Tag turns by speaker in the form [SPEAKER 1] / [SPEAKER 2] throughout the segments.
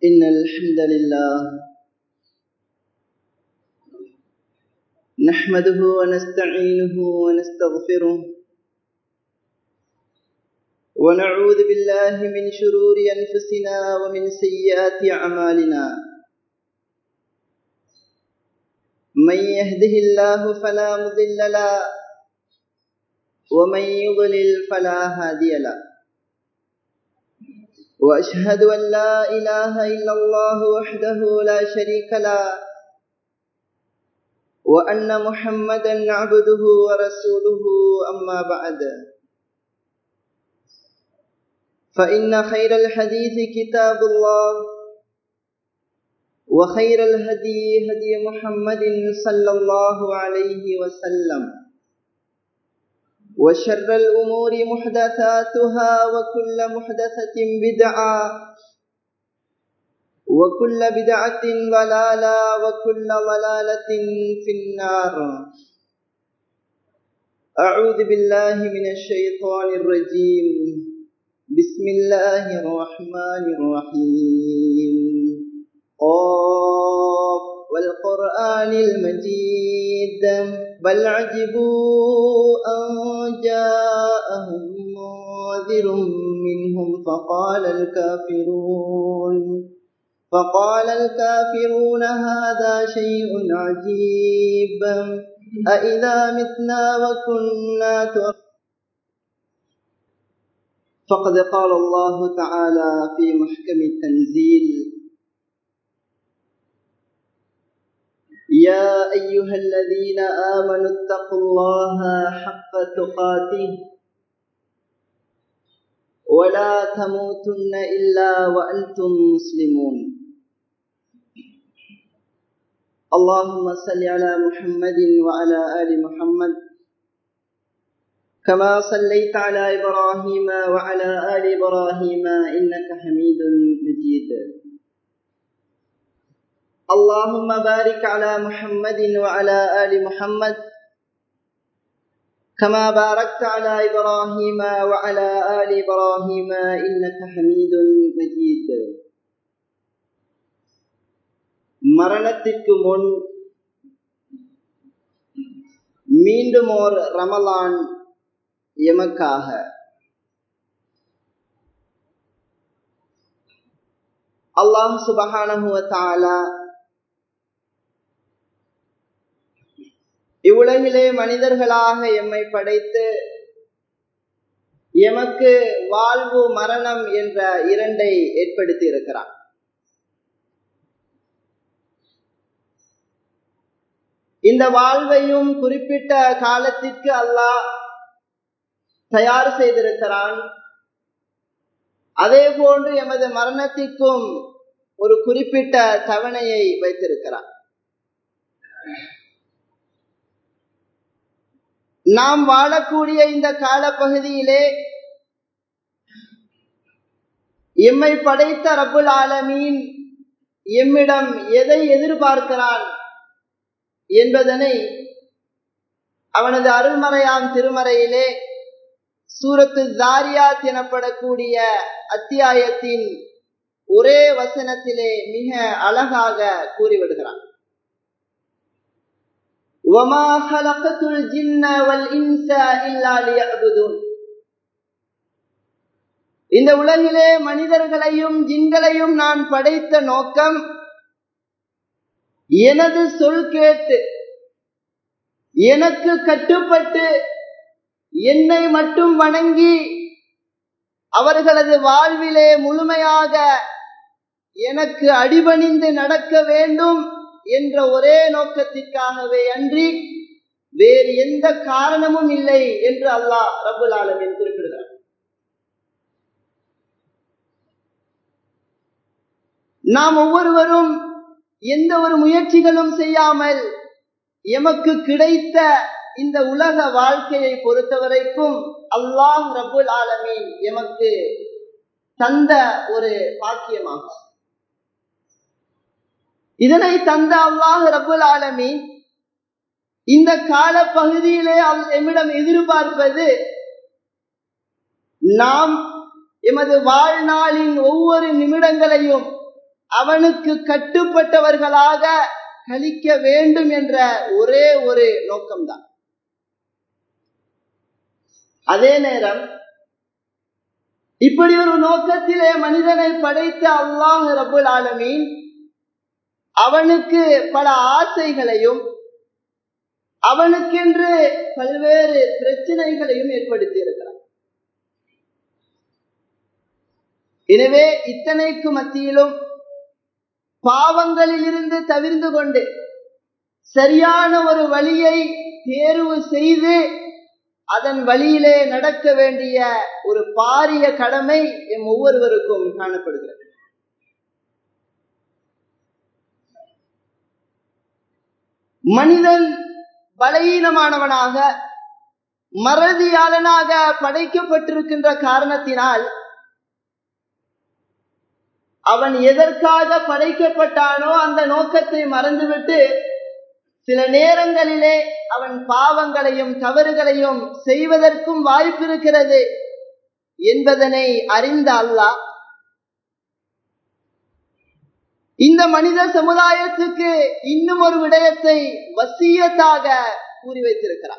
[SPEAKER 1] إن الحمد لله نحمده ونستعينه ونستغفره ونعوذ بالله من شرور أنفسنا ومن سيئات أعمالنا من يهده الله فلا مضل له ومن يضلل فلا هادي له وأشهد أن لا إله إلا الله وحده لا شريك له وأن محمدا عبده ورسوله أما بعد فإن خير الحديث كتاب الله وخير الهدي هدي محمد صلى الله عليه وسلم وشر الأمور محدثاتها وكل محدثة بدعة وكل بدعة ضلالة وكل ضلالة في النار أعوذ بالله من الشيطان الرجيم بسم الله الرحمن الرحيم قاف والقرآن المجيد بل عجبوا أن جاءهم منذر منهم فقال الكافرون فقال الكافرون هذا شيء عجيب أإذا متنا وكنا تؤمن فقد قال الله تعالى في محكم التنزيل يا أيها الذين آمنوا اتقوا الله حق تقاته ولا تموتن إلا وأنتم مسلمون اللهم صل على محمد وعلى آل محمد كما صليت على إبراهيم وعلى آل إبراهيم إنك حميد مجيد اللهم بارك على محمد وعلى آل محمد كما باركت على إبراهيم وعلى آل إبراهيم إنك حميد مجيد மரணத்திற்கு முன் மீண்டும் ஓர் ரமலான் எமக்காக அல்லாஹ் சுபஹானஹுவ தாலா இவ்வுலகிலே மனிதர்களாக எம்மை படைத்து எமக்கு வாழ்வு மரணம் என்ற இரண்டை ஏற்படுத்தி இருக்கிறான் இந்த வாழ்வையும் குறிப்பிட்ட காலத்திற்கு அல்லாஹ் தயார் செய்திருக்கிறான் அதே போன்று எமது மரணத்திற்கும் ஒரு குறிப்பிட்ட தவணையை வைத்திருக்கிறான் நாம் வாழக்கூடிய இந்த காலப்பகுதியிலே எம்மை படைத்த ரபுல் ஆலமீன் எம்மிடம் எதை எதிர்பார்க்கிறான் என்பதனை அவனது அருள்மறையாம் திருமறையிலே சூரத்து ஜாரியாத் எனப்படக்கூடிய அத்தியாயத்தின் ஒரே வசனத்திலே மிக அழகாக கூறிவிடுகிறான் وما خلقت الجن والإنس إلا ليعبدون இந்த உலகிலே மனிதர்களையும் ஜின்களையும் நான் படைத்த நோக்கம் எனது சொல் கேட்டு எனக்கு கட்டுப்பட்டு என்னை மட்டும் வணங்கி அவர்களது வாழ்விலே முழுமையாக எனக்கு அடிபணிந்து நடக்க வேண்டும் என்ற ஒரே நோக்கத்திற்காகவே அன்றி வேறு எந்த காரணமும் இல்லை என்று அல்லாஹ் ரபுல் ஆலமின் குறிப்பிடுகிறார் நாம் ஒவ்வொருவரும் எந்த ஒரு முயற்சிகளும் செய்யாமல் எமக்கு கிடைத்த இந்த உலக வாழ்க்கையை பொறுத்தவரைக்கும் அல்லாஹ் ரபுல் ஆலமீன் எமக்கு தந்த ஒரு பாக்கியமாகும் இதனை தந்த அல்லாஹ் ரபுல் ஆலமீன் இந்த கால பகுதியிலே எம்மிடம் எதிர்பார்ப்பது நாம் எமது வாழ்நாளின் ஒவ்வொரு நிமிடங்களையும் அவனுக்கு கட்டுப்பட்டவர்களாக கழிக்க வேண்டும் என்ற ஒரே ஒரு நோக்கம்தான் அதே நேரம் இப்படி ஒரு நோக்கத்திலே மனிதனை படைத்த அல்லாஹ் ரபுல் ஆலமீன் அவனுக்கு பல ஆசைகளையும் அவனுக்கென்று பல்வேறு பிரச்சனைகளையும் ஏற்படுத்தி இருக்கிறான் எனவே இத்தனைக்கு மத்தியிலும் பாவங்களில் இருந்து தவிர்ந்து கொண்டு சரியான ஒரு வழியை தேர்வு செய்து அதன் வழியிலே நடக்க வேண்டிய ஒரு பாரிய கடமை எம் ஒவ்வொருவருக்கும் காணப்படுகிறது மனிதன் பலவீனமானவனாக மறதியாளனாக படைக்கப்பட்டிருக்கின்ற காரணத்தினால் அவன் எதற்காக படைக்கப்பட்டானோ அந்த நோக்கத்தை மறந்துவிட்டு சில நேரங்களிலே அவன் பாவங்களையும் தவறுகளையும் செய்வதற்கும் வாய்ப்பு இருக்கிறது என்பதனை அறிந்த அல்லாஹ் இந்த மனித சமுதாயத்துக்கு இன்னும் ஒரு விடயத்தை வசியத்தாக கூறி வைத்திருக்கிறார்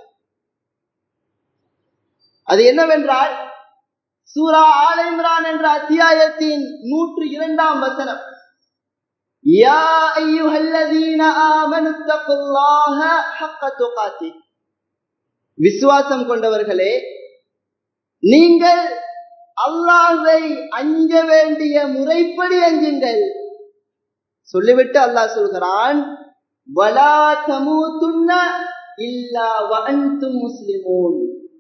[SPEAKER 1] அது என்னவென்றால் சூரா ஆல் இம்ரான் என்ற அத்தியாயத்தின் நூற்று இரண்டாம் வசனம் யா ஐயுஹல்லதீன ஆமனு தக்குல்லாஹ ஹக்க துகாத்தி விசுவாசம் கொண்டவர்களே நீங்கள் அல்லாஹை அஞ்ச வேண்டிய முறைப்படி அஞ்சுங்கள் சொல்லிவிட்டு அல்லாஹ் சொல்கிறான் வலா தமூதுன்ன இல்லா வஅன்தும் முஸ்லிமூன்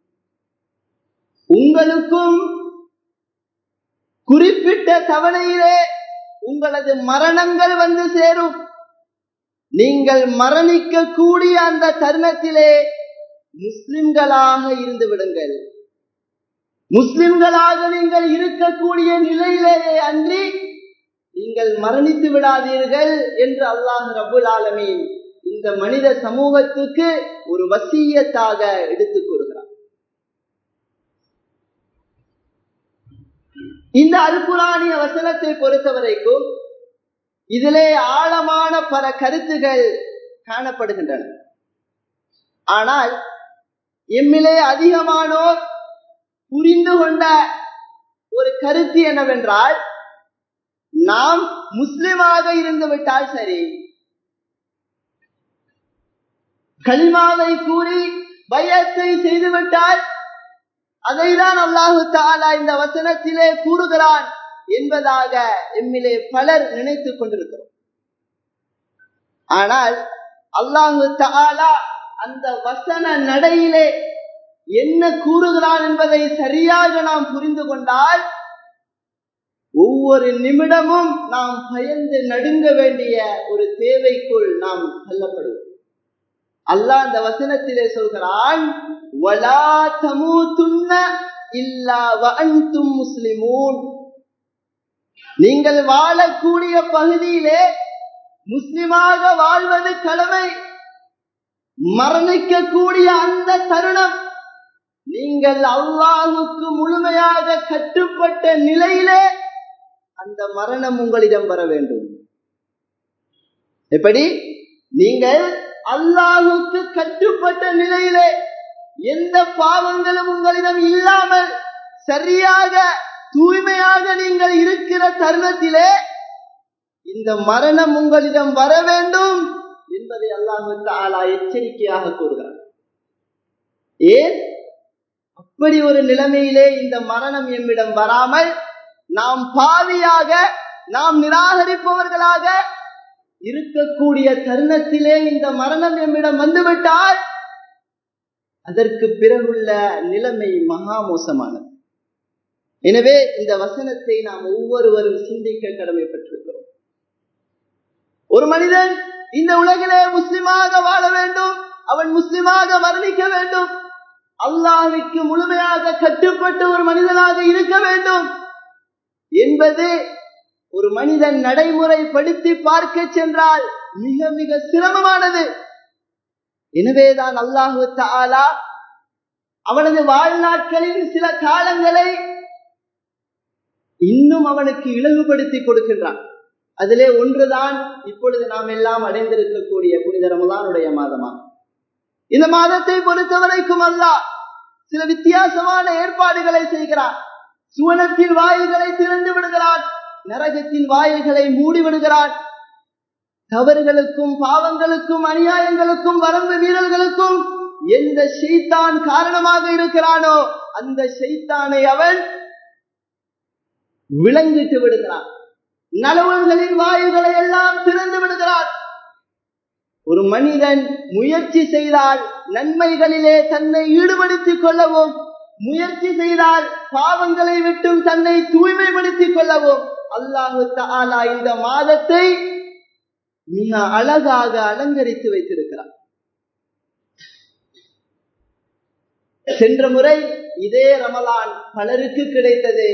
[SPEAKER 1] உங்களுக்கும் குறிப்பிட்ட தவணையிலே உங்களது மரணங்கள் வந்து சேரும் நீங்கள் மரணிக்க கூடிய அந்த தருணத்திலே முஸ்லிம்களாக இருந்து விடுங்கள் முஸ்லிம்களாக நீங்கள் இருக்கக்கூடிய நிலையிலேயே அன்றி நீங்கள் மரணித்து விடாதீர்கள் என்று அல்லாஹ் ரபுல் ஆலமீன் இந்த மனித சமூகத்துக்கு ஒரு வசியத்தாக எடுத்துக் கூறுகிறார் இந்த அல்குரானிய வசனத்தை பொறுத்த வரைக்கும் இதிலே ஆழமான பல கருத்துகள் காணப்படுகின்றன ஆனால் எம்மிலே அதிகமானோர் புரிந்து கொண்ட ஒரு கருத்து என்னவென்றால் நாம் முஸ்லிமாக இருந்து விட்டால் சரி களிமாவை கூறி பயத்தை செய்துவிட்டால் அதைதான் அல்லாஹு தாலா இந்த வசனத்திலே கூறுகிறான் என்பதாக எம்மிலே பலர் நினைத்துக் கொண்டிருக்கிறோம் ஆனால் அல்லாஹு தாலா அந்த வசன நடையிலே என்ன கூறுகிறான் என்பதை சரியாக நாம் புரிந்து கொண்டால் ஒவ்வொரு நிமிடமும் நாம் பயந்து நடுங்க வேண்டிய ஒரு தேவைக்குள் நாம் தள்ளப்படுவோம் அல்லாஹ் அந்த வசனத்திலே சொல்கிறான் வலா தமூதுன்ன இல்லா வஅன்தும் முஸ்லிமூன் நீங்கள் வாழக்கூடிய பகுதியிலே முஸ்லிமாக வாழ்வது கடமை மரணிக்கக்கூடிய அந்த தருணம் நீங்கள் அல்லாஹுக்கு முழுமையாக கட்டுப்பட்ட நிலையிலே அந்த மரணம் உங்களிடம் வர வேண்டும் எப்படி நீங்கள் அல்லாஹுக்கு கட்டுப்பட்ட நிலையிலே எந்த பாவங்களும் உங்களிடம் இல்லாமல் சரியாக தூய்மையாக நீங்கள் இருக்கிற தருணத்திலே இந்த மரணம் உங்களிடம் வர வேண்டும் என்பதை அல்லாஹு தாலா எச்சரிக்கையாக கூறுகிறார் ஏன் அப்படி ஒரு நிலைமையிலே இந்த மரணம் எம்மிடம் வராமல் நாம் பாவியாக நாம் நிராகரிப்பவர்களாக இருக்கக்கூடிய தருணத்திலே இந்த மரணம் எம்மிடம் வந்துவிட்டால் அதற்கு பிறகுள்ள நிலைமை மகா மோசமானது எனவே இந்த வசனத்தை நாம் ஒவ்வொருவரும் சிந்திக்க கடமைப்பட்டிருக்கிறோம் ஒரு மனிதன் இந்த உலகிலே முஸ்லிமாக வாழ வேண்டும் அவன் முஸ்லிமாக மரணிக்க வேண்டும் அல்லாஹுக்கு முழுமையாக கட்டுப்பட்ட ஒரு மனிதனாக இருக்க வேண்டும் என்பது ஒரு மனிதன் நடைமுறைப்படுத்தி பார்க்க சென்றால் மிக மிக சிரமமானது எனவேதான் அல்லாஹு தாலா அவனது வாழ்நாட்களின் சில காலங்களை இன்னும் அவனுக்கு இலகுபடுத்தி கொடுக்கின்றான் அதிலே ஒன்றுதான் இப்பொழுது நாம் எல்லாம் அடைந்திருக்கக்கூடிய புனித ரமலானுடைய மாதமா இந்த மாதத்தை பொறுத்தவரைக்கும் அல்ல சில வித்தியாசமான ஏற்பாடுகளை செய்கிறார் சுவனத்தின் வாயில்களை திறந்து விடுகிறான் நரகத்தின் வாயில்களை மூடி விடுகிறான் தவறுகளுக்கும் பாவங்களுக்கும் அநியாயங்களுக்கும் வரம்பு மீறல்களுக்கும் எந்த ஷெய்தான் காரணமாக இருக்கிறானோ அந்த ஷெய்தானை அவன் விளங்கிட்டு விடுகிறான் நலவுகளின் வாயுகளை எல்லாம் திறந்து விடுகிறான் ஒரு மனிதன் முயற்சி செய்தால் நன்மைகளிலே தன்னை ஈடுபடுத்திக் கொள்ளவும் முயற்சி செய்தால் பாவங்களை விட்டும் தன்னை தூய்மைப்படுத்திக் கொள்ளவும் அல்லாஹு தாலா இந்த மாதத்தை மிக அழகாக அலங்கரித்து வைத்திருக்கிறார் சென்ற முறை இதே ரமலான் பலருக்கு கிடைத்தது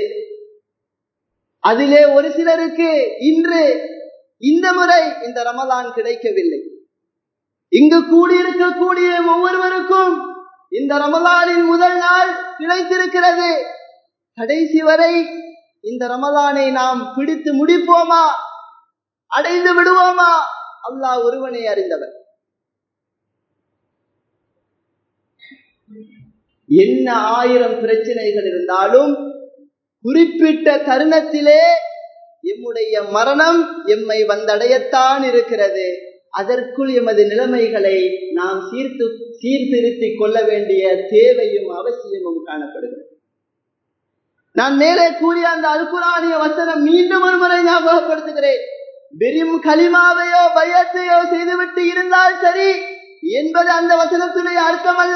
[SPEAKER 1] அதிலே ஒரு சிலருக்கு இன்று இந்த முறை இந்த ரமலான் கிடைக்கவில்லை இங்கு கூடியிருக்கக்கூடிய ஒவ்வொருவருக்கும் இந்த ரமலானின் முதல் நாள் கிடைத்திருக்கிறது கடைசி வரை இந்த ரமலானை நாம் பிடித்து முடிப்போமா அடைந்து விடுவோமா அல்லாஹ் ஒருவனை அறிந்தவர் என்ன ஆயிரம் பிரச்சனைகள் இருந்தாலும் குறிப்பிட்ட தருணத்திலே எம்முடைய மரணம் எம்மை வந்தடையத்தான் இருக்கிறது அதற்குள் எமது நிலைமைகளை நாம் சீர்த்து சீர்திருத்திக் கொள்ள வேண்டிய தேவையும் அவசியமும் காணப்படுகிறது நான் மேலே கூறிய அந்த அல்குரானிய வசனம் மீண்டும் ஒரு முறை ஞாபகப்படுத்துகிறேன் வெறும் களிமாவையோ பயத்தையோ செய்துவிட்டு இருந்தால் சரி என்பது அந்த வசனத்துடைய அர்த்தம் அல்ல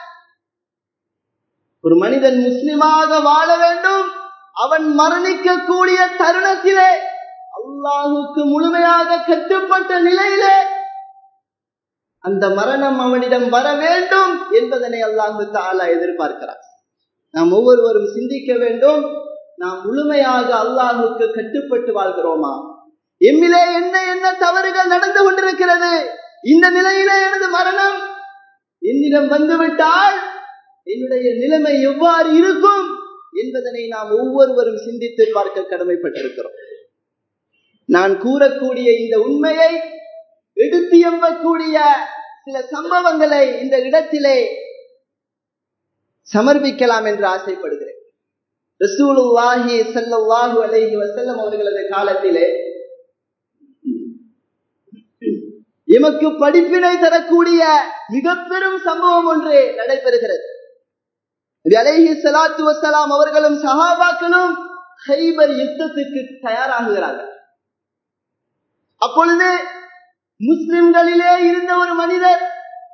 [SPEAKER 1] ஒரு மனிதன் முஸ்லிமாக வாழ வேண்டும் அவன் மரணிக்கக்கூடிய தருணத்திலே அல்லாஹுக்கு முழுமையாக கட்டுப்பட்ட நிலையிலே அந்த மரணம் அவனிடம் வர வேண்டும் என்பதனை அல்லாஹு தாலா எதிர்பார்க்கிறார் நாம் ஒவ்வொருவரும் சிந்திக்க வேண்டும் நாம் முழுமையாக அல்லாஹுக்கு கட்டுப்பட்டு வாழ்கிறோமா எம்மிலே என்ன என்ன தவறுகள் நடந்து கொண்டிருக்கிறது இந்த நிலையிலே எனது மரணம் என்னிடம் வந்துவிட்டால் என்னுடைய நிலைமை எவ்வாறு இருக்கும் என்பதனை நாம் ஒவ்வொருவரும் சிந்தித்து பார்க்க கடமைப்பட்டிருக்கிறோம் நான் கூறக்கூடிய இந்த உண்மையை எடுத்து எம்பக்கூடிய சில சம்பவங்களை இந்த இடத்திலே சமர்ப்பிக்கலாம் என்று ஆசைப்படுகிறேன் ரசூலுல்லாஹி ஸல்லல்லாஹு அலைஹி வஸல்லம் அவர்களது காலத்திலே எமக்கு படிப்பினை தரக்கூடிய மிக பெரும் சம்பவம் ஒன்று நடைபெறுகிறது அலைஹி ஸலாத்து வஸலாம் அவர்களும் சஹாபாக்களும் ஹைபர் யுத்தத்துக்கு தயாராகுகிறார்கள் அப்பொழுது முஸ்லிம்களிலே இருந்த ஒரு மனிதர்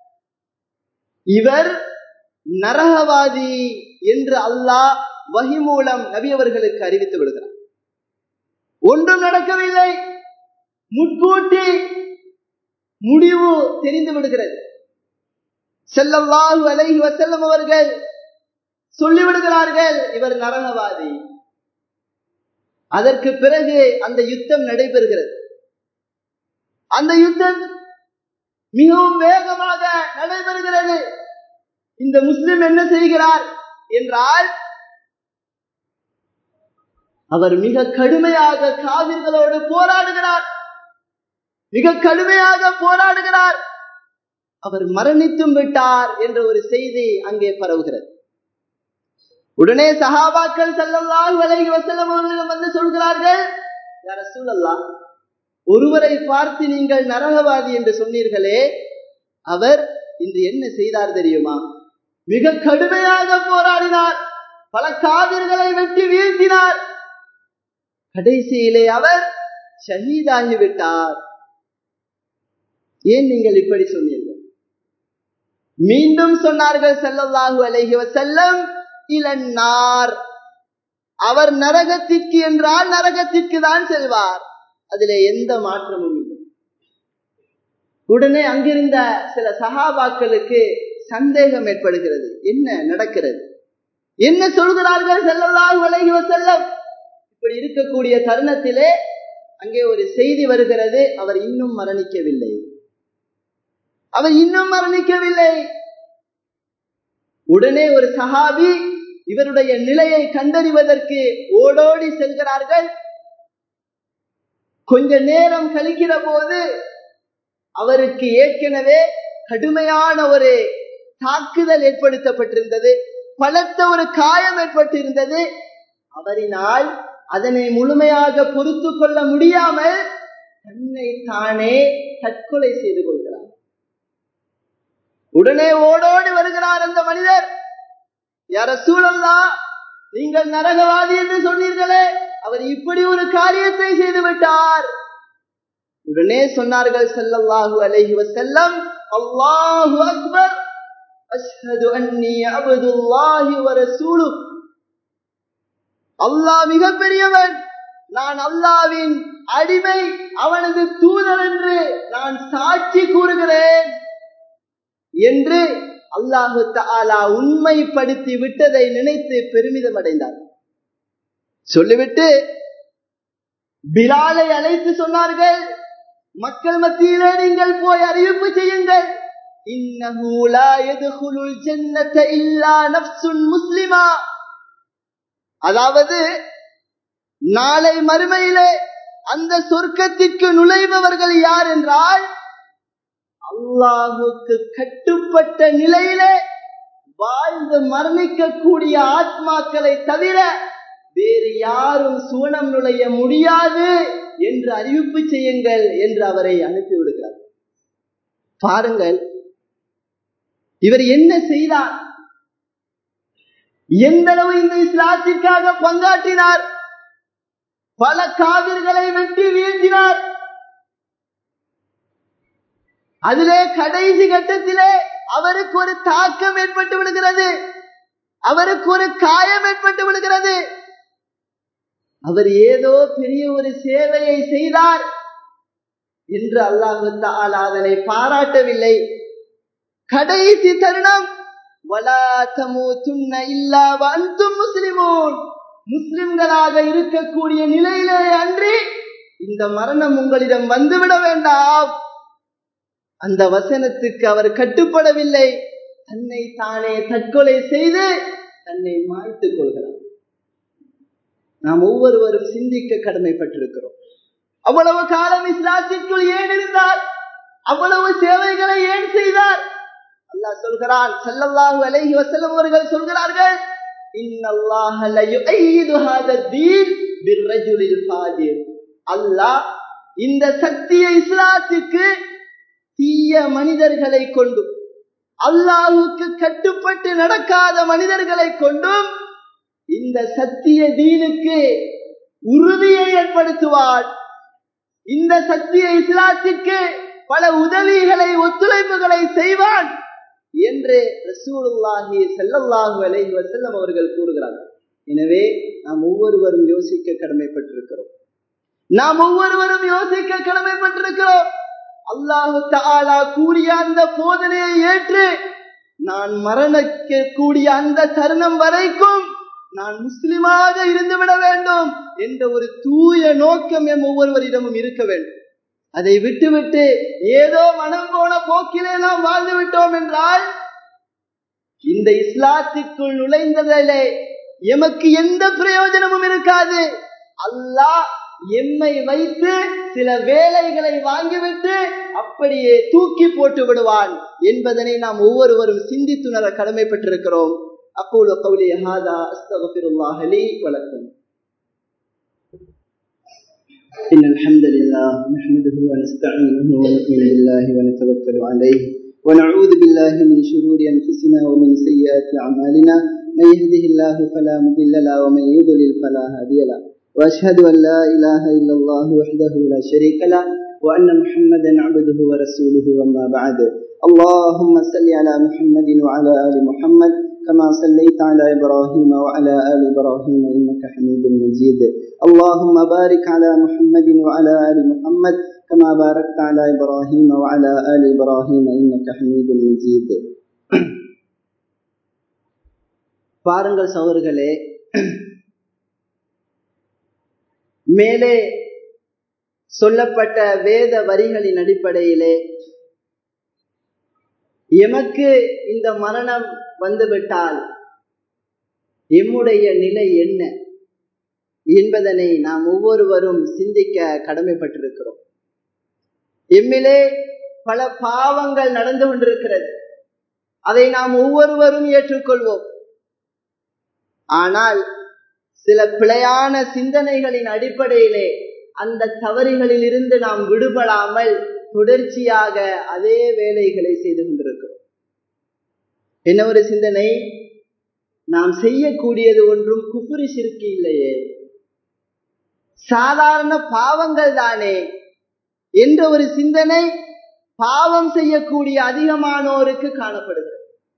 [SPEAKER 1] இவர் நரகவாதி என்று அல்லாஹ் வகி மூலம் நபி அவர்களுக்கு அறிவித்து விடுகிறார் ஒன்றும் நடக்கவில்லை முன்கூட்டி முடிவு தெரிந்து விடுகிறது செல்லல்லாஹு அலைஹி வசல்லம் அவர்கள் சொல்லிவிடுகிறார்கள் இவர் நரகவாதி அதற்கு பிறகு அந்த யுத்தம் நடைபெறுகிறது அந்த யுத்தம் மிகவும் வேகமாக நடைபெறுகிறது இந்த முஸ்லிம் என்ன செய்கிறார் என்றால் அவர் மிக கடுமையாக காவிர்களோடு போராடுகிறார் மிக கடுமையாக போராடுகிறார் அவர் மரணித்தும் விட்டார் என்ற ஒரு செய்தி அங்கே பரவுகிறது உடனே சஹாபாக்கள் செல்லல்லால் விலகி வசலம் அவர்களிடம் வந்து சொல்கிறார்கள் யார சூழல்லாம் ஒருவரை பார்த்து நீங்கள் நரகவாதி என்று சொன்னீர்களே அவர் இன்று என்ன செய்தார் தெரியுமா மிக கடுமையாக போராடினார் பல காவிர்களை வெட்டி வீழ்த்தினார் கடைசியிலே அவர் ஷஹீதாகிவிட்டார் ஏன் நீங்கள் இப்படி சொன்னீர்கள் மீண்டும் சொன்னார்கள் செல்லல்லாஹு அலைஹி வசல்லம் இளநார் அவர் நரகத்திற்கு என்றால் நரகத்திற்கு தான் செல்வார் அதிலே எந்த மாற்றமும் இல்லை உடனே அங்கிருந்த சில சகாபாக்களுக்கு சந்தேகம் ஏற்படுகிறது என்ன நடக்கிறது என்ன சொல்கிறார்கள் செல்லலாம் விலகி செல்லம் இப்படி இருக்கக்கூடிய தருணத்திலே அங்கே ஒரு செய்தி வருகிறது அவர் இன்னும் மரணிக்கவில்லை அவர் இன்னும் மரணிக்கவில்லை உடனே ஒரு சஹாபி இவருடைய நிலையை கண்டறிவதற்கு ஓடோடி செல்கிறார்கள் கொஞ்ச நேரம் கழிக்கிற போது அவருக்கு ஏற்கனவே கடுமையான ஒரு தாக்குதல் ஏற்படுத்தப்பட்டிருந்தது பலத்த ஒரு காயம் ஏற்பட்டிருந்தது அவரினால் அதனை முழுமையாக பொறுத்து கொள்ள முடியாமல் தன்னை தானே தற்கொலை செய்து கொள்கிறார் உடனே ஓடோடி வருகிறார் அந்த மனிதர் யார சூழல்லா நீங்கள் நரகவாதி என்று சொன்னீர்களே அவர் இப்படி ஒரு காரியத்தை செய்து விட்டார் உடனே சொன்னார்கள் செல்லல்லாஹு அலைஹி வஸல்லம் அல்லாஹு அக்பர் அஷ்ஹது அன்னி அப்துல்லாஹி வ ரசூலுஹு அல்லாஹ் மிகப்பெரியவன் நான் அல்லாவின் அடிமை அவனது தூதர் என்று நான் சாட்சி கூறுகிறேன் என்று அல்லாஹு தாலா உண்மைப்படுத்தி விட்டதை நினைத்து பெருமிதம் அடைந்தார் சொல்லிவிட்டு பிலாலை அழைத்து சொன்னார்கள் மக்கள் மத்தியிலே நீங்கள் போய் அறிவிப்பு செய்யுங்கள் முஸ்லிமா அதாவது நாளை மறுமையிலே அந்த சொர்க்கத்திற்கு நுழைபவர்கள் யார் என்றால் அல்லாஹுக்கு கட்டுப்பட்ட நிலையிலே வாழ்ந்து மரணிக்கக்கூடிய ஆத்மாக்களை தவிர வேறு யாரும் சுவனம் நுழைய முடியாது என்று அறிவிப்பு செய்யுங்கள் என்று அவரை அனுப்பிவிடுகிறார் பாருங்கள் இவர் என்ன செய்தார் எந்த அளவு இந்த இஸ்லாத்திற்காக பங்காற்றினார் பல காவிர்களை வெட்டி வீழ்த்தினார் அதிலே கடைசி கட்டத்திலே அவருக்கு ஒரு தாக்கம் ஏற்பட்டு விடுகிறது அவருக்கு ஒரு காயம் ஏற்பட்டு விடுகிறது அவர் ஏதோ பெரிய ஒரு சேவையை செய்தார் என்று அல்லாஹு தாலா அதனை பாராட்டவில்லை கடைசி தருணம் முஸ்லிமோன் முஸ்லிம்களாக இருக்கக்கூடிய நிலையிலே அன்றி இந்த மரணம் உங்களிடம் வந்துவிட வேண்டாம் அந்த வசனத்துக்கு அவர் கட்டுப்படவில்லை தன்னை தானே தற்கொலை செய்து தன்னை மாய்த்துக் கொள்கிறார் நாம் ஒவ்வொருவரும் சிந்திக்க கடமைப்பட்டிருக்கிறோம் அவ்வளவு காலம் இஸ்லாத்திற்குள் ஏன் இருந்தார் அவ்வளவு சேவைகளை ஏன் செய்தார் அல்லாஹ் சொல்கிறான் செல்லல்லாஹு அலைஹி வஸல்லம் அவர்கள் சொல்கிறார்கள் இன்னல்லாஹ லயுஈது ஹாதா தீன் பிர்ரஜுலில் ஃபாதிர் அல்லாஹ் இந்த சத்திய இஸ்லாத்துக்கு தீய மனிதர்களை கொண்டும் அல்லாஹுக்கு கட்டுப்பட்டு நடக்காத மனிதர்களை கொண்டும் இந்த சத்திய தீனுக்கு உறுதியை ஏற்படுத்துவார் இந்த சத்திய இஸ்லாத்திற்கு பல உதவிகளை ஒத்துழைப்புகளை செய்வான் என்று ரசூலுல்லாஹி செல்லல்லாஹு அலைஹி வஸல்லம் அவர்கள் கூறுகிறார்கள் எனவே நாம் ஒவ்வொருவரும் யோசிக்க கடமைப்பட்டிருக்கிறோம் நாம் ஒவ்வொருவரும் யோசிக்க கடமைப்பட்டிருக்கிறோம் அல்லாஹு தாலா கூறிய அந்த போதனையை ஏற்று நான் மரணிக்க கூடிய அந்த தருணம் வரைக்கும் நான் முஸ்லிமாக இருந்துவிட வேண்டும் என்ற ஒரு தூய நோக்கம் எம் ஒவ்வொருவரிடமும் இருக்க வேண்டும் அதை விட்டுவிட்டு ஏதோ மனம் போன போக்கிலே நாம் வாழ்ந்து விட்டோம் என்றால் இந்த இஸ்லாத்திற்குள் நுழைந்ததிலே எமக்கு எந்த பிரயோஜனமும் இருக்காது அல்லாஹ் எம்மை வைத்து சில வேலைகளை வாங்கிவிட்டு அப்படியே தூக்கி போட்டு விடுவான் என்பதனை நாம் ஒவ்வொருவரும் சிந்தித்துணர கடமைப்பட்டிருக்கிறோம் أقول قولي هذا أستغفر الله لي ولكم إن الحمد لله نحمده ونستعينه ونؤمن بالله ونتوكل عليه ونعوذ بالله من شرور أنفسنا ومن سيئات أعمالنا من يهده الله فلا مضل له ومن يضلل فلا هادي له وأشهد أن لا إله إلا الله وحده لا شريك له وأن محمدا عبده ورسوله وما بعد اللهم صل على محمد وعلى آل محمد كما صليت على إبراهيم وعلى آل إبراهيم إنك حميد مجيد اللهم بارك على محمد وعلى آل محمد كما باركت على إبراهيم وعلى آل إبراهيم إنك حميد مجيد பாருங்கள் சவர்களே மேலே சொல்லப்பட்ட வேத வரிகளின் அடிப்படையிலே எமக்கு இந்த மரணம் வந்துவிட்டால் எம்முடைய நிலை என்ன என்பதனை நாம் ஒவ்வொருவரும் சிந்திக்க கடமைப்பட்டிருக்கிறோம் எம்மிலே பல பாவங்கள் நடந்து கொண்டிருக்கிறது அதை நாம் ஒவ்வொருவரும் ஏற்றுக்கொள்வோம் ஆனால் சில பிழையான சிந்தனைகளின் அடிப்படையிலே அந்த தவறுகளில் இருந்து நாம் விடுபடாமல் தொடர்ச்சியாக அதே வேலைகளை செய்து கொண்டிருக்கிறோம் என்ன ஒரு சிந்தனை நாம் செய்யக்கூடியது ஒன்றும் குஃபுரி சிறுக்கு இல்லையே சாதாரண பாவங்கள் தானே என்ற ஒரு சிந்தனை பாவம் செய்யக்கூடிய அதிகமானோருக்கு காணப்படுகிறது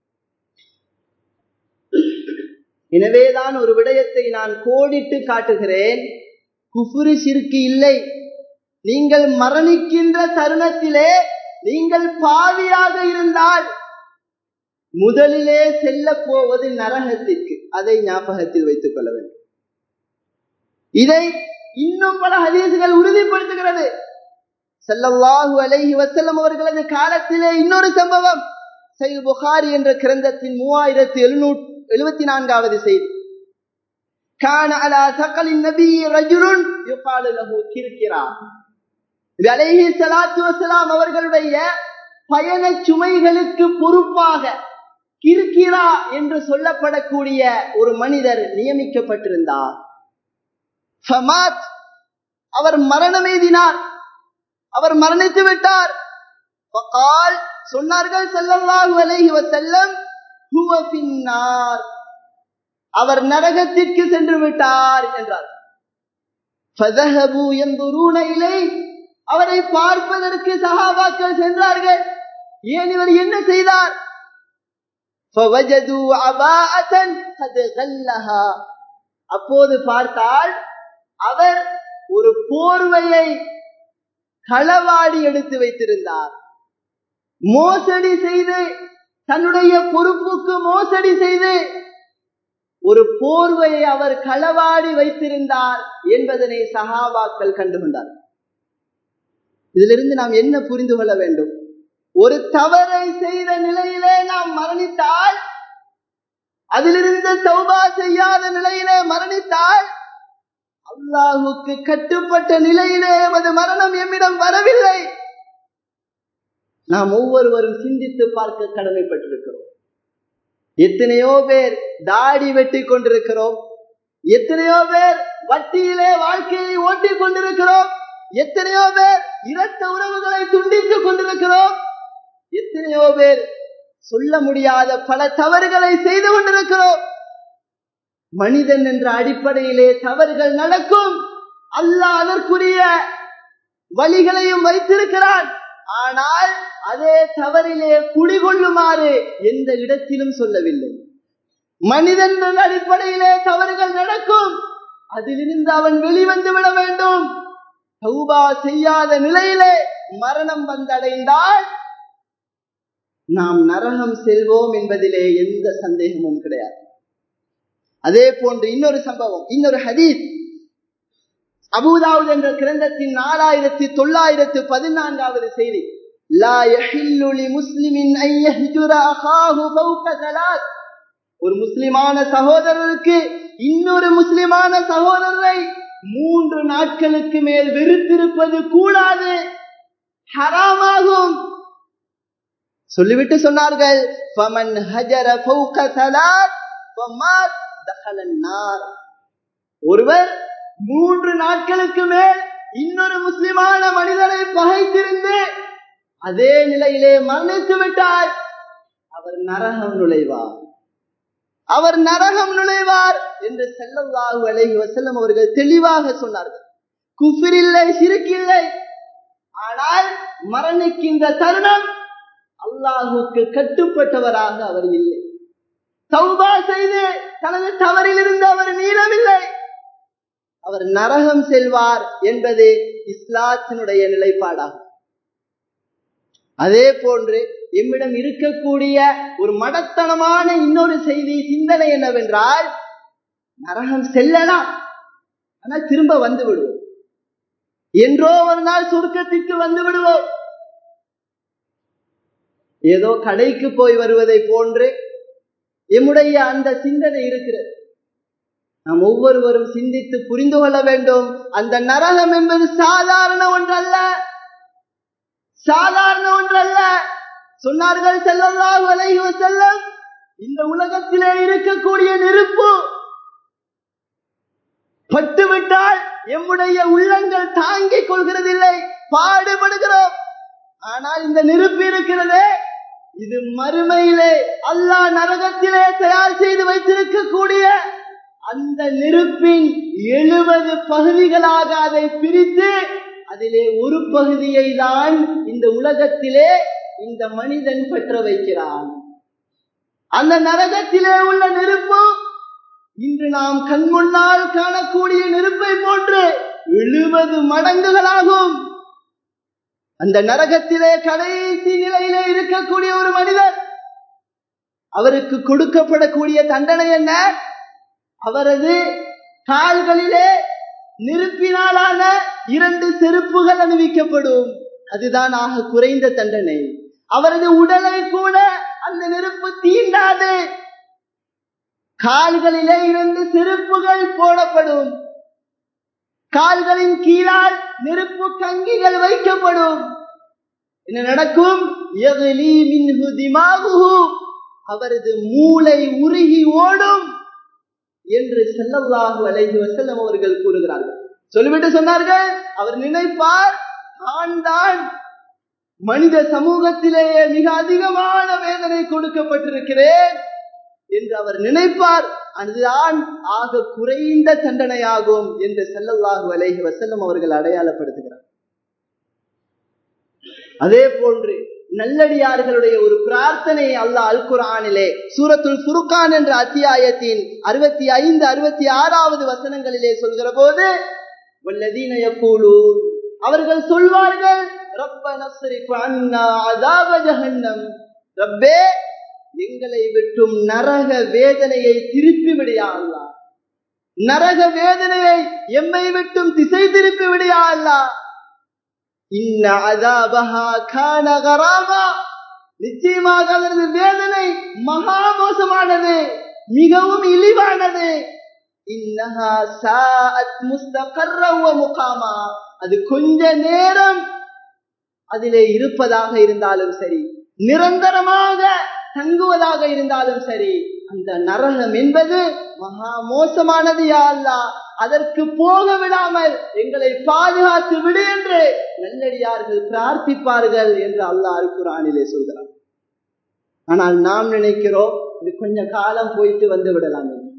[SPEAKER 1] எனவேதான் ஒரு விடயத்தை நான் கோடிட்டு காட்டுகிறேன் குஃபுரி சிறுக்கு இல்லை நீங்கள் மரணிக்கின்ற தருணத்திலே நீங்கள் பாவியாக இருந்தால் முதலிலே செல்ல போவது நரகத்திற்கு அதை ஞாபகத்தில் வைத்துக் கொள்ள வேண்டும் இதை இன்னும் பல ஹதீசுகள் உறுதிப்படுத்துகிறது செல்லல்லாஹு அலைஹி வசல்லம் அவர்களது காலத்திலே இன்னொரு சம்பவம் சைல் புகாரி என்ற கிரந்தத்தின் மூவாயிரத்தி எழுநூற்றி எழுபத்தி நான்காவது செய்தி கான அலா சக்கலின் நபி ரஜுலுன் யுகாலு லஹு கிர்கிரா அலைஹி ஸலாத்து வஸலாம் அவர்களுடைய பயண சுமைகளுக்கு பொறுப்பாக கிர்கிரா என்று சொல்லப்படக்கூடிய ஒரு மனிதர் நியமிக்கப்பட்டிருந்தார் ஃபமாத் அவர் மரணம் எய்தினார் அவர் மரணித்து விட்டார் ஃபகால் சொன்னார்கள் ஸல்லல்லாஹு அலைஹி வஸல்லம் ஹுவ ஃபின்னார் அவர் நரகத்திற்கு சென்று விட்டார் என்றார் ஃபதஹபு யன்துரூன இலை அவரை பார்ப்பதற்கு சஹாபாக்கள் சென்றார்கள் ஏன் இவர் என்ன செய்தார் فوجدوا عباءة قد غلها அப்போது பார்த்தால் அவர் ஒரு போர்வையை களவாடி எடுத்து வைத்திருந்தார் மோசடி செய்து தன்னுடைய பொறுப்புக்கு மோசடி செய்து ஒரு போர்வையை அவர் களவாடி வைத்திருந்தார் என்பதனை சகாபாக்கள் கண்டுகொண்டார் இதிலிருந்து நாம் என்ன புரிந்து கொள்ள வேண்டும் ஒரு தவறை செய்த நிலையிலே நாம் மரணித்தால் அதிலிருந்து தௌபா செய்யாத நிலையிலே மரணித்தால் அல்லாஹுக்கு கட்டுப்பட்ட நிலையிலே எமது மரணம் எம்மிடம் வரவில்லை நாம் ஒவ்வொருவரும் சிந்தித்து பார்க்க கடமைப்பட்டிருக்கிறோம் எத்தனையோ பேர் தாடி வெட்டி கொண்டிருக்கிறோம் எத்தனையோ பேர் வட்டியிலே வாழ்க்கையை ஓட்டிக் கொண்டிருக்கிறோம் எத்தனையோ பேர் இரத்த உறவுகளை துண்டித்துக் கொண்டிருக்கிறோம் எத்தனையோ பேர் சொல்ல முடியாத பல தவறுகளை செய்து கொண்டிருக்கிறோம் மனிதன் என்ற அடிப்படையிலே தவறுகள் நடக்கும் அல்லாஹ் அதற்குரிய வழிகளையும் வைத்திருக்கிறான் ஆனால் அதே தவறிலே குடிகொள்ளுமாறு எந்த இடத்திலும் சொல்லவில்லை மனிதன் என்ற அடிப்படையிலே தவறுகள் நடக்கும் அதிலிருந்து அவன் வெளிவந்து விட வேண்டும் தௌபா செய்யாத நிலையிலே மரணம் வந்தடைந்தால் நாம் நரகம் செல்வோம் என்பதிலே எந்த சந்தேகமும் கிடையாது அதே போன்று இன்னொரு சம்பவம் இன்னொரு ஹதீஸ் அபுதாவுத் என்ற கிரந்தத்தின் நாலாயிரத்தி தொள்ளாயிரத்து பதினான்காவது செய்தி லா யஹில்லு லிமுஸ்லிமின் அன் யஹ்ஜுர அகாஹு ஃபௌக ஸலாத் ஒரு முஸ்லிமான சகோதரருக்கு இன்னொரு முஸ்லிமான சகோதரரை மூன்று நாட்களுக்கு மேல் வெறுத்திருப்பது கூடாது ஹராமாகும் சொல்லிவிட்டு சொன்னார்கள் ஃபமன் ஹஜர ஃபௌக ஸலாத் ஃபமாத் தஹலன் நார் ஒருவர் மூன்று நாட்களுக்கு மேல் இன்னொரு முஸ்லிமான மனிதனை பகைத்திருந்து அதே நிலையிலே மரணித்து விட்டார் அவர் நரகம் நுழைவார் அவர் நரகம் நுழைவார் என்று செல்லல்லாஹு அலைஹி வஸல்லம் அவர்கள் தெளிவாக சொன்னார்கள் குஃபிர் இல்லை சிறுக்கில்லை ஆனால் மரணிக்கின்ற தருணம் அல்லாஹுக்கு கட்டுப்பட்டவராக அவர் இல்லை தௌபா செய்து தனது தவறிலிருந்து அவர் மீறவில்லை அவர் நரகம் செல்வார் என்பது இஸ்லாத்தினுடைய நிலைப்பாடாகும் அதே போன்று எம்மிடம் இருக்கக்கூடிய ஒரு மடத்தனமான இன்னொரு செய்தி சிந்தனை என்னவென்றால் நரகம் செல்லலாம் ஆனால் திரும்ப வந்து விடுவோம் என்றோ ஒரு நாள் சொர்க்கத்திற்கு வந்து விடுவோம் ஏதோ கடைக்கு போய் வருவதை போன்று எம்முடைய அந்த சிந்தனை இருக்கிறது நாம் ஒவ்வொருவரும் சிந்தித்து புரிந்து கொள்ள வேண்டும் அந்த நரகம் என்பது சாதாரண ஒன்றல்ல சாதாரண ஒன்றல்ல சொன்னார்கள் செல்லல்லாஹு அலைஹி வஸல்லம் இந்த உலகத்திலே இருக்கக்கூடிய நெருப்பு பட்டுவிட்டால் எம்முடைய உள்ளங்கள் தாங்கிக் கொள்கிறதில்லை பாடுபடுகிறோம் ஆனால் இந்த நெருப்பு இருக்கிறதே இது மறுமையிலே அல்லாஹ் நரகத்திலே தயார் செய்து வைத்திருக்கக்கூடிய அந்த நெருப்பின் எழுபது பகுதிகளாக அதை பிரித்து அதிலே ஒரு பகுதியை தான் இந்த உலகத்திலே இந்த மனிதன் பெற்ற வைக்கிறான் அந்த நரகத்திலே உள்ள நெருப்பு இன்று நாம் கண் முன்னால் காணக்கூடிய நெருப்பை போன்று எழுபது மடங்குகளாகும் அந்த நரகத்திலே கடைசி நிலையிலே இருக்கக்கூடிய ஒரு மனிதர் அவருக்கு கொடுக்கப்படக்கூடிய தண்டனை என்ன அவரது கால்களிலே நெருப்பினாலான இரண்டு செருப்புகள் அணிவிக்கப்படும் அதுதான் ஆக குறைந்த தண்டனை அவரது உடலை கூட அந்த நெருப்பு தீண்டாது கால்களிலே இரண்டு செருப்புகள் போடப்படும் கால்களின் கீழால் நெருப்பு கங்கிகள் வைக்கப்படும் என்ன நடக்கும் அவரது மூளை உருகி ஓடும் என்று செல்லல்லாஹு அலைஹி வசல்லம் அவர்கள் கூறுகிறார்கள் சொல்லிவிட்டு சொன்னார்கள் அவர் நினைப்பார் தான் தான் மனித சமூகத்திலேயே மிக அதிகமான வேதனை கொடுக்கப்பட்டிருக்கிறேன் என்று அவர் நினைப்பார் அதுதான் ஆக குறைந்த தண்டனையாகும் என்று செல்லல்லாஹு அலைஹி வசல்லம் அவர்கள் அடையாளப்படுத்துகிறார் அதே போன்று நல்லடியார்களுடைய ஒரு பிரார்த்தனை அல்லாஹ் அல் குரானிலே சூரத்துல் ஃபுருக்கான் என்ற அத்தியாயத்தின் அறுபத்தி ஐந்து அறுபத்தி ஆறாவது வசனங்களிலே சொல்கிற போது வல்லதீன யக்கூலூன் அவர்கள் சொல்வார்கள் ரப்ப நஸ்ரிஃப் அன்னா அதாப ஜஹன்னம் ரப்பே எங்களை விட்டும் நரக வேதனையை திருப்பி விடியா அல்லா நரக வேதனையை எம்மை விட்டும் திசை திருப்பி விடியா அல்லா இன்ன அதாபஹா கான கராமா நிச்சயமாக அதனது வேதனை மகா மோசமானது மிகவும் இழிவானது இன்னஹா சாஅத் முஸ்தகர்ர வ முகாமா அது கொஞ்ச நேரம் அதிலே இருப்பதாக இருந்தாலும் சரி நிரந்தரமாக தங்குவதாக இருந்தாலும் சரி அந்த நரகம் என்பது மகா மோசமானது யா அல்லா அதற்கு போக விடாமல் எங்களை பாதுகாத்து விடு என்று நல்லடியார்கள் பிரார்த்திப்பார்கள் என்று அல்லாஹ் அல் குரானிலே சொல்கிறார் ஆனால் நாம் நினைக்கிறோம் இது கொஞ்ச காலம் போயிட்டு வந்து விடலாம் என்று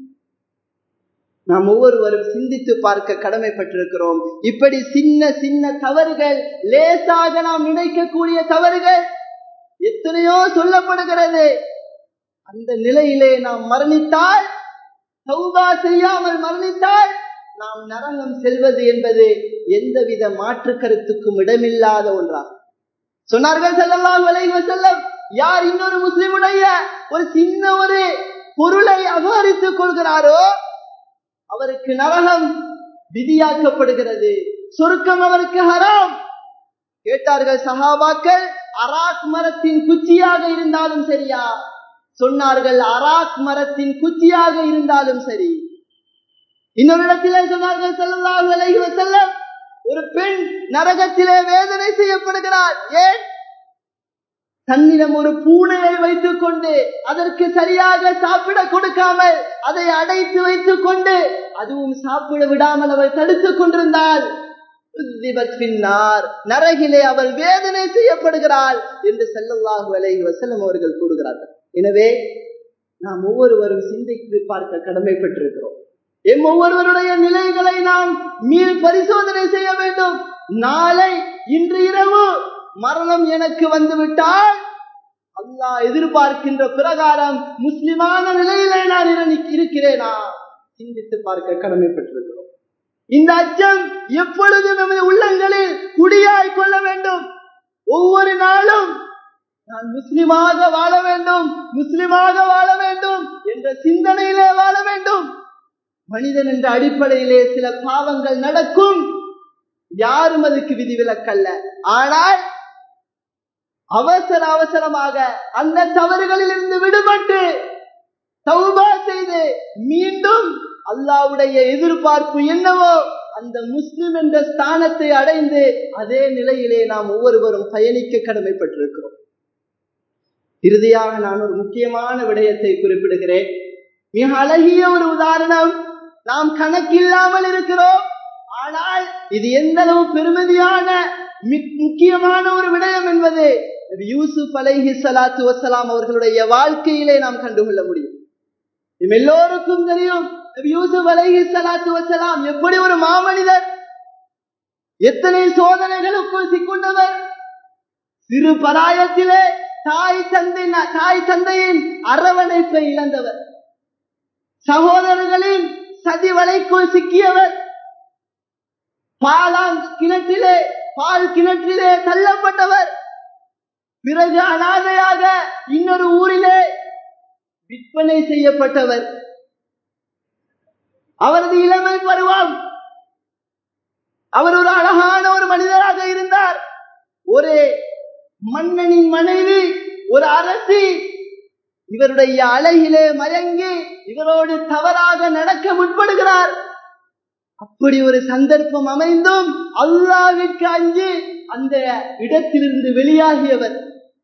[SPEAKER 1] நாம் ஒவ்வொருவரும் சிந்தித்து பார்க்க கடமைப்பட்டிருக்கிறோம் இப்படி சின்ன சின்ன தவறுகள் லேசாக நாம் நினைக்கக்கூடிய தவறுகள் எத்தனையோ சொல்லப்படுகிறது அந்த நிலையிலே நாம் மரணித்தால் சௌபா செய்யாமல் மரணித்தால் நாம் நரகம் செல்வது என்பது எந்தவித மாற்று கருத்துக்கும் இடமில்லாத ஒன்றாகும் சொன்னார்கள் செல்லலாம் விளைவு செல்லம் யார் இன்னொரு முஸ்லிமுடைய ஒரு சின்ன ஒரு பொருளை அபகரித்துக் கொள்கிறாரோ அவருக்கு நரகம் விதியாக்கப்படுகிறது சொருக்கம் அவருக்கு ஹராம் கேட்டார்கள் சஹாபாக்கள் அராக் மரத்தின் குச்சியாக இருந்தாலும் சரியா சொன்னார்கள் அராக் மரத்தின் குச்சியாக இருந்தாலும் சரி இன்னொரு இடத்திலே சொன்னார்கள் செல்லலாம் விலகி செல்லம் ஒரு பெண் நரகத்திலே வேதனை செய்யப்படுகிறார் ஏன் தன்னிடம் ஒரு பூனையை வைத்துக் கொண்டு அதற்கு சரியாக சாப்பிட கொடுக்காமல் அதை அடைத்து வைத்துக் கொண்டு அதுவும் சாப்பிட விடாமல் அவள் தடுத்துக் கொண்டிருந்தாள் பின்னார் நரகிலே அவள் வேதனை செய்யப்படுகிறாள் என்று செல்லல்லாஹு அலைஹி வசல்லம் அவர்கள் கூறுகிறார்கள் எனவே நாம் ஒவ்வொருவரும் சிந்தித்து பார்க்க கடமைப்பட்டிருக்கிறோம் எம் ஒவ்வொருவருடைய நிலைகளை நாம் மீள் பரிசோதனை செய்ய வேண்டும் நாளை இன்று இரவு மரணம் எனக்கு வந்துவிட்டால் அல்லாஹ் எதிர்பார்க்கின்ற பிரகாரம் முஸ்லிமான நிலையிலே நான் இருக்கிறேனா சிந்தித்து பார்க்க கடமைப்பட்டிருக்கிறோம் இந்த அச்சம் எப்பொழுதும் நமது உள்ளங்களில் குடியாய் கொள்ள வேண்டும் ஒவ்வொரு நாளும் நான் முஸ்லிமாக வாழ வேண்டும் முஸ்லிமாக வாழ வேண்டும் என்ற சிந்தனையிலே வாழ வேண்டும் மனிதன் என்ற அடிப்படையிலே சில பாவங்கள் நடக்கும் யாரும் அதுக்கு விதிவிலக்கல்ல ஆனால் அவசர அவசரமாக அந்த தவறுகளில் இருந்து விடுபட்டு தௌபா செய்து மீண்டும் அல்லாவுடைய எதிர்பார்ப்பு என்னவோ அந்த முஸ்லிம் என்ற ஸ்தானத்தை அடைந்து அதே நிலையிலே நாம் ஒவ்வொருவரும் பயணிக்க கடமைப்பட்டிருக்கிறோம் இறுதியாக நான் ஒரு முக்கியமான விடயத்தை குறிப்பிடுகிறேன் மிக அழகிய ஒரு உதாரணம் நாம் கணக்கில்லாமல் இருக்கிறோம் ஆனால் இது எந்த அளவு பெருமதியான முக்கியமான ஒரு விடயம் என்பது யூசுப் அலைஹி சலாத்து வசலாம் அவர்களுடைய வாழ்க்கையிலே நாம் கண்டுகொள்ள முடியும் எல்லோருக்கும் தெரியும் யூசுப் அலைஹி சலாத்து வசலாம் எப்படி ஒரு மாமனிதர் எத்தனை சோதனைகளுக்குள் சிக்கொண்டவர் சிறு பராயத்திலே தாய் தந்தை தாய் தந்தையின் அரவணைப்பை இழந்தவர் சகோதரர்களின் சதி வலைக்குள் சிக்கியவர் பாலாங் கிணற்றிலே பால் கிணற்றிலே தள்ளப்பட்டவர் பிறகு அனாதையாக இன்னொரு ஊரிலே விற்பனை செய்யப்பட்டவர் அவரது இளமை பருவம் அவர் ஒரு அழகான ஒரு மனிதராக இருந்தார் ஒரு மன்னனின் மனைவி ஒரு அரசி இவருடைய அழகிலே மயங்கி இவரோடு தவறாக நடக்க முற்படுகிறார் அப்படி ஒரு சந்தர்ப்பம் அமைந்தும் அல்லாவிற்கு அஞ்சு அந்த இடத்திலிருந்து வெளியாகியவர்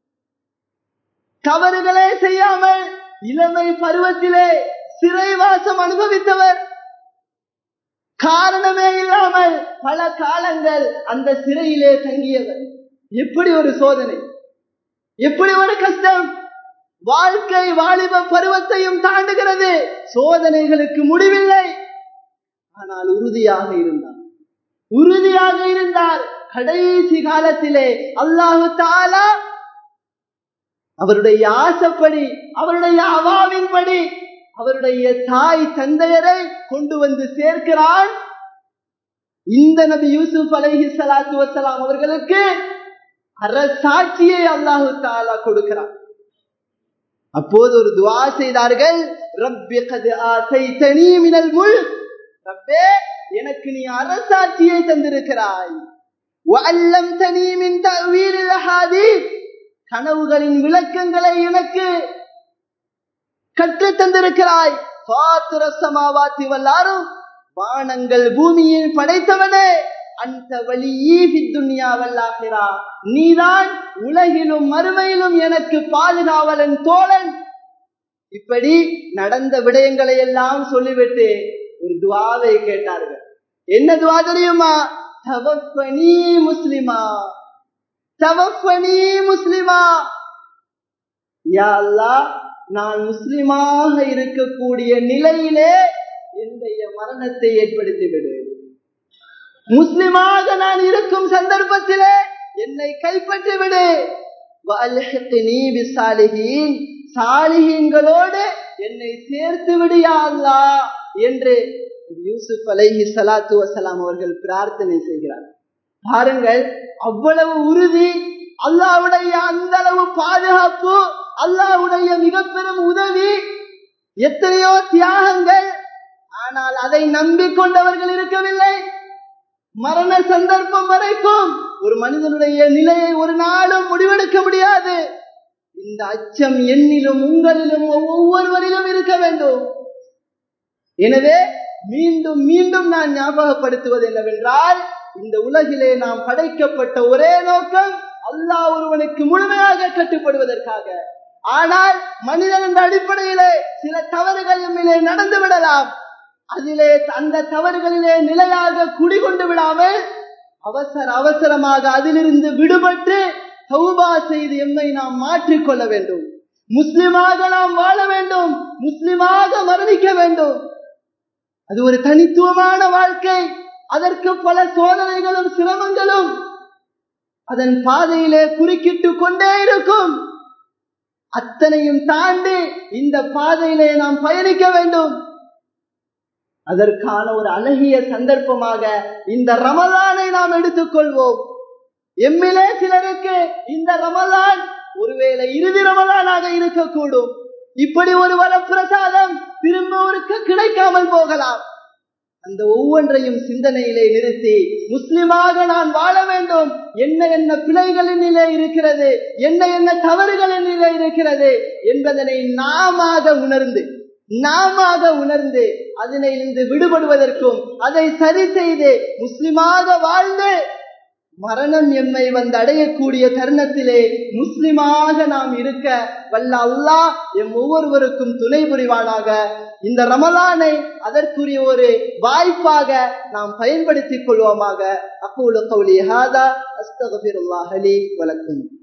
[SPEAKER 1] தவறுகளே செய்யாமல் இளமை பருவத்திலே சிறைவாசம் அனுபவித்தவர் காரணமே இல்லாமல் பல காலங்கள் அந்த சிறையிலே தங்கியவர் எப்படி ஒரு சோதனை எப்படி ஒரு கஷ்டம் வாழ்க்கை வாலிப பருவத்தையும் தாண்டுகிறது சோதனைகளுக்கு முடிவில்லை ஆனால் உறுதியாக இருந்தார் உறுதியாக இருந்தார் கடைசி காலத்திலே அல்லாஹு தாலா அவருடைய ஆசைப்படி அவருடைய அவாவின்படி அவருடைய தாய் தந்தையரை கொண்டு வந்து சேர்க்கிறான் இந்த நபி யூசுப் அலைஹி சலாத்து வசலாம் அவர்களுக்கு அரசாட்சியை அல்லாஹு தாலா கொடுக்கிறார் அப்போது ஒரு துவா செய்தார்கள் ரப்பி கது ஆசைத்தனி மினல் முல் ரப்பே எனக்கு நீ அரசாட்சியை தந்திருக்கிறாய் வல்லம் தனி மின் தவீரில் ஹாதீஸ் கனவுகளின் விளக்கங்களை எனக்கு கற்று தந்திருக்கிறாய் சமாவாத்தி வல்லாரும் வானங்கள் பூமியில் படைத்தவனே அந்த வழியே துன்யா வல்லாகிறா நீதான் உலகிலும் மறுமையிலும் எனக்கு பாதுகாவலன் தோழன் இப்படி நடந்த விடயங்களை எல்லாம் சொல்லிவிட்டு ஒரு துவாவை கேட்டார்கள் என்ன துவா தெரியுமா தவப்பனி முஸ்லிமா தவப்பனி முஸ்லிமா யா அல்லாஹ் நான் முஸ்லிமாக இருக்கக்கூடிய நிலையிலே என்னுடைய மரணத்தை ஏற்படுத்திவிடு முஸ்லிமாக நான் இருக்கும் சந்தர்ப்பத்திலே என்னை கைப்பற்றி விடு சாலிகீன்களோடு என்னை சேர்த்து விடியா அல்லா என்று யூசுப் அலைஹி சலாத்து வசலாம் அவர்கள் பிரார்த்தனை செய்கிறார் பாருங்கள் அவ்வளவு உறுதி அல்லாவுடைய அந்த அளவு பாதுகாப்பு அல்லாவுடைய மிக பெரும் உதவி எத்தனையோ தியாகங்கள் ஆனால் அதை நம்பிக்கொண்டவர்கள் இருக்கவில்லை மரண சந்தர்ப்பம் வரைக்கும் ஒரு மனிதனுடைய நிலையை ஒரு நாளும் முடிவெடுக்க முடியாது இந்த அச்சம் என்னிலும் உங்களிலும் ஒவ்வொருவரிலும் இருக்க வேண்டும் எனவே மீண்டும் மீண்டும் நான் ஞாபகப்படுத்துவது என்னவென்றால் இந்த உலகிலே நாம் படைக்கப்பட்ட ஒரே நோக்கம் அல்லாஹ் ஒருவனுக்கு முழுமையாக கட்டுப்படுவதற்காக ஆனால் மனிதன் என்ற அடிப்படையிலே சில தவறுகள் நம்மிலே நடந்து விடலாம் அதிலே அந்த தவறுகளிலே நிலையாக குடிகொண்டு விடாமல் அவசர அவசரமாக அதிலிருந்து விடுபட்டு சௌபா செய்து எம்மை நாம் மாற்றிக்கொள்ள வேண்டும் முஸ்லிமாக நாம் வாழ வேண்டும் முஸ்லிமாக மரணிக்க வேண்டும் அது ஒரு தனித்துவமான வாழ்க்கை அதற்கு பல சோதனைகளும் சிரமங்களும் அதன் பாதையிலே குறுக்கிட்டு கொண்டே இருக்கும் அத்தனையும் தாண்டி இந்த பாதையிலே நாம் பயணிக்க வேண்டும் அதற்கான ஒரு அழகிய சந்தர்ப்பமாக இந்த ரமலானை நாம் எடுத்துக்கொள்வோம் எம்மிலே சிலருக்கு இந்த ரமலான் ஒருவேளை இறுதி ரமலானாக இருக்கக்கூடும் இப்படி ஒரு வரப்பிரசாதம் திரும்ப ஒருக்க கிடைக்காமல் போகலாம் அந்த ஒவ்வொன்றையும் சிந்தனையிலே நிறுத்தி முஸ்லிமாக நான் வாழ வேண்டும் என்ன என்ன பிழைகளின் நிலை இருக்கிறது என்ன என்ன தவறுகளின் நிலை இருக்கிறது என்பதனை நாம உணர்ந்து நாம உணர்ந்து அதனை இருந்து விடுபடுவதற்கும் அதை சரி செய்து முஸ்லிமாக வாழ்ந்து மரணம் எம்மை வந்து அடையக்கூடிய தருணத்திலே முஸ்லிமாக நாம் இருக்க வல்ல அல்லாஹ் எம் ஒவ்வொருவருக்கும் துணை புரிவானாக இந்த ரமலானை அதற்குரிய ஒரு வாய்ப்பாக நாம் பயன்படுத்திக் கொள்வோமாக அப்போது கௌலி ஹாதா அஸ்தகபிருல்லாஹலி வலக்கும்